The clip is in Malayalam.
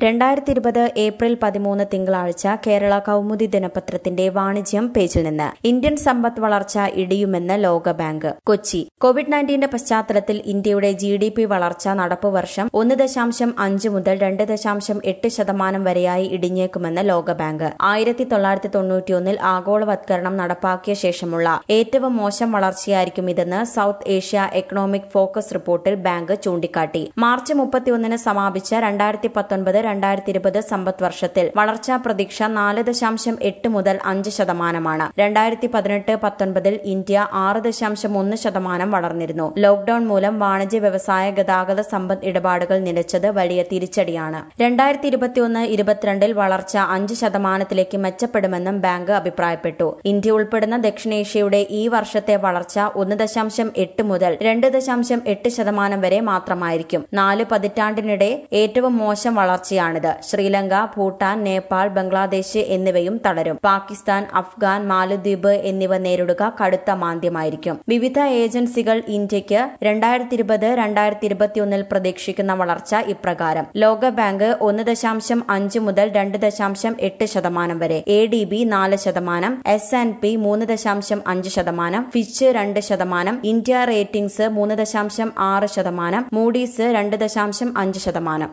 രണ്ടായിരത്തി ഇരുപത് ഏപ്രിൽ പതിമൂന്ന് തിങ്കളാഴ്ച കേരള കൗമുദി ദിനപത്രത്തിന്റെ വാണിജ്യം പേജിൽ നിന്ന് ഇന്ത്യൻ സമ്പദ് വളർച്ച ഇടിയുമെന്ന് ലോകബാങ്ക് കൊച്ചി കോവിഡ് നയൻറ്റീന്റെ പശ്ചാത്തലത്തിൽ ഇന്ത്യയുടെ ജി ഡി പി വളർച്ച നടപ്പ് വർഷം ഒന്ന് ദശാംശം അഞ്ച് മുതൽ രണ്ട് ദശാംശം എട്ട് ശതമാനം വരെയായി ഇടിഞ്ഞേക്കുമെന്ന് ലോകബാങ്ക് ആയിരത്തി തൊള്ളായിരത്തി തൊണ്ണൂറ്റിയൊന്നിൽ ആഗോളവത്കരണം നടപ്പാക്കിയ ശേഷമുള്ള ഏറ്റവും മോശം വളർച്ചയായിരിക്കും ഇതെന്ന് സൌത്ത് ഏഷ്യ എക്കണോമിക് ഫോക്കസ് റിപ്പോർട്ടിൽ ബാങ്ക് ചൂണ്ടിക്കാട്ടി മാർച്ച് മുപ്പത്തിയൊന്നിന് സമാപിച്ച രണ്ടായിരത്തി പത്തൊൻപത് രണ്ടായിരത്തി ഇരുപത് സമ്പദ് വർഷത്തിൽ വളർച്ചാ പ്രതീക്ഷ നാല് ദശാംശം എട്ട് മുതൽ അഞ്ച് ശതമാനമാണ് രണ്ടായിരത്തി പതിനെട്ട് പത്തൊൻപതിൽ ഇന്ത്യ ആറ് ദശാംശം ഒന്ന് ശതമാനം വളർന്നിരുന്നു ലോക്ഡൌൺ മൂലം വാണിജ്യ വ്യവസായ ഗതാഗത സമ്പദ് ഇടപാടുകൾ നിലച്ചത് വലിയ തിരിച്ചടിയാണ് രണ്ടായിരത്തി ഇരുപത്തിയൊന്ന് ഇരുപത്തിരണ്ടിൽ വളർച്ച അഞ്ച് ശതമാനത്തിലേക്ക് മെച്ചപ്പെടുമെന്നും ബാങ്ക് അഭിപ്രായപ്പെട്ടു ഇന്ത്യ ഉൾപ്പെടുന്ന ദക്ഷിണേഷ്യയുടെ ഈ വർഷത്തെ വളർച്ച ഒന്ന് ദശാംശം എട്ട് മുതൽ രണ്ട് ദശാംശം എട്ട് ശതമാനം വരെ മാത്രമായിരിക്കും നാല് പതിറ്റാണ്ടിനിടെ ഏറ്റവും മോശം വളർച്ചയാണിത് ശ്രീലങ്ക ഭൂട്ടാൻ നേപ്പാൾ ബംഗ്ലാദേശ് എന്നിവയും തളരും പാകിസ്ഥാൻ അഫ്ഗാൻ മാലദ്വീപ് എന്നിവ നേരിടുക കടുത്ത മാന്ദ്യമായിരിക്കും വിവിധ ഏജൻസികൾ ഇന്ത്യയ്ക്ക് രണ്ടായിരത്തി ഇരുപത് രണ്ടായിരത്തി ഇരുപത്തിയൊന്നിൽ പ്രതീക്ഷിക്കുന്ന വളർച്ച ഇപ്രകാരം ലോകബാങ്ക് ഒന്ന് ദശാംശം അഞ്ച് മുതൽ രണ്ട് ദശാംശം എട്ട് ശതമാനം വരെ എ ഡി ബി നാല് ശതമാനം എസ് ആൻഡ് പി മൂന്ന് ദശാംശം അഞ്ച് ശതമാനം ഫിച്ച് രണ്ട് ശതമാനം ഇന്ത്യ റേറ്റിംഗ്സ് മൂന്ന് ദശാംശം ആറ് ശതമാനം മൂഡീസ് രണ്ട് ദശാംശം അഞ്ച് ശതമാനം